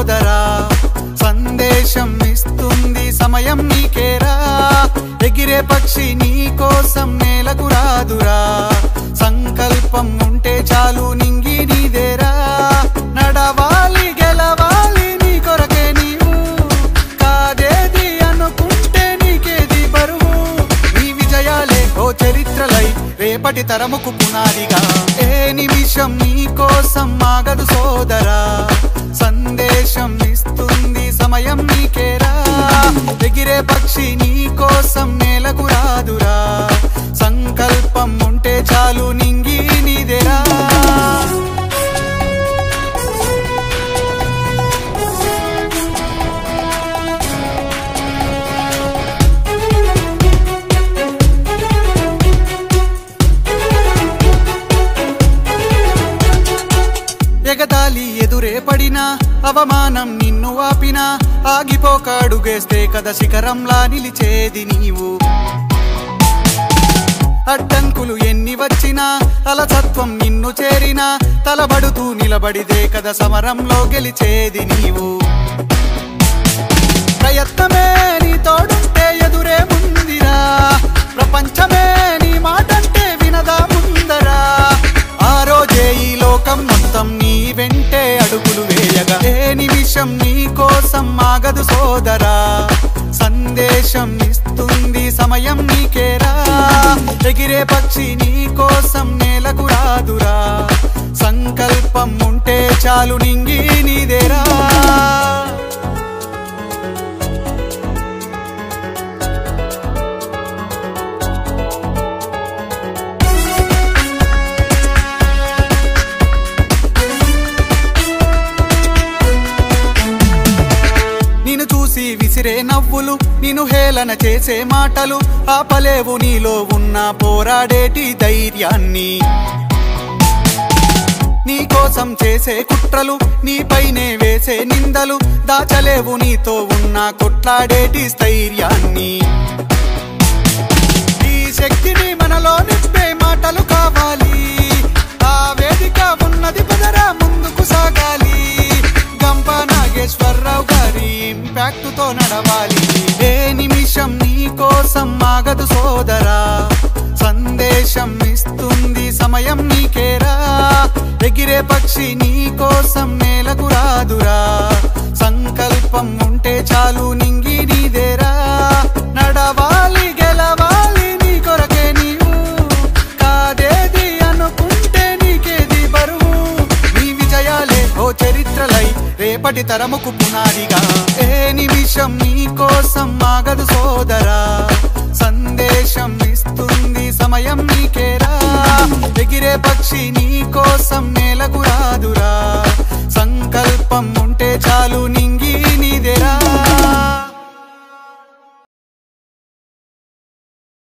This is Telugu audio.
సోదరా సందేశం ఇస్తుంది సమయం నీకేరా ఎగిరే పక్షి నీ కోసం నేలకు రాదురా సంకల్పం ఉంటే చాలు నింగి నీదేరా నడవాలి గెలవాలి నీ కొరకే నీవు కాదేది అనుకుంటే నీకేది బరువు నీ విజయాలే ఓ చరిత్రలై రేపటి తరముకు పునాదిగా ఏ నిమిషం నీ కోసం ఆగదు సోదరా సందేశం ఇస్తుంది సమయం నీకేరా ఎగిరే పక్షి నీ కోసం నేలకు రాదురా సంకల్పం ఉంటే చాలు నింగి నీదేరా ఎగతాళి ఎదురే పడినా అవమానం నిన్ను ఆపినా ఆగిపోక అడుగేస్తే కథ శిఖరంలా నిలిచేది నీవు అడ్డంకులు ఎన్ని వచ్చినా అలసత్వం నిన్ను చేరినా తలబడుతూ నిలబడిదే కథ సమరంలో గెలిచేది నీవు ప్రయత్నమే నీ తోడుంటే ఎదురే ముందిరా ప్రపంచమే నీ మాటంటే వినదా ముందరా ఆ రోజే ఈ లోకం మొత్తం నీ వెంటే అడుగులు వేయగా ఏ నిమిషం నీ కోసం ఆగదు సోదరా సందేశం ఇస్తుంది సమయం నీకేరా ఎగిరే పక్షి నీ కోసం నేలకు రాదురా సంకల్పం ఉంటే చాలు నింగి నీదేరా నిన్ను చూసి విసిరే నవ్వులు నిన్ను హేళన చేసే మాటలు ఆపలేవు నీలో ఉన్న పోరాడేటి ధైర్యాన్ని నీ కోసం చేసే కుట్రలు నీపైనే వేసే నిందలు దాచలేవు నీతో ఉన్న కొట్లాడేటి స్థైర్యాన్ని ఈ శక్తిని మనలో నింపే మాటలు కావాలి ఆ వేదిక ఉన్నది పదరా ముందుకు సాగాలి గంప నాగేశ్వరరావు గారి ఇంపాక్ట్ తో నడవాలి ఏ నిమిషం నీ కోసం ఆగదు సోదరా సందేశం ఇస్తుంది సమయం నీకేరా ఎగిరే పక్షి నీ కోసం నేలకు రాదురా సంకల్పం ఉంటే చాలు నింగి నీదేరా నడవాలి గెలవాలి నీ కొరకే నీవు కాదేది అనుకుంటే నీకేది బరువు నీ విజయాలే ఓ చరిత్రలై రేపటి తరముకు పునాదిగా ఏ నిమిషం నీ కోసం ఆగదు సోదరా సందేశం ఇస్తుంది సమయం నీకేరా ఎగిరే పక్షి నీ కోసం నేలకు రాదురా సంకల్పం ఉంటే చాలు నింగి నీదేరా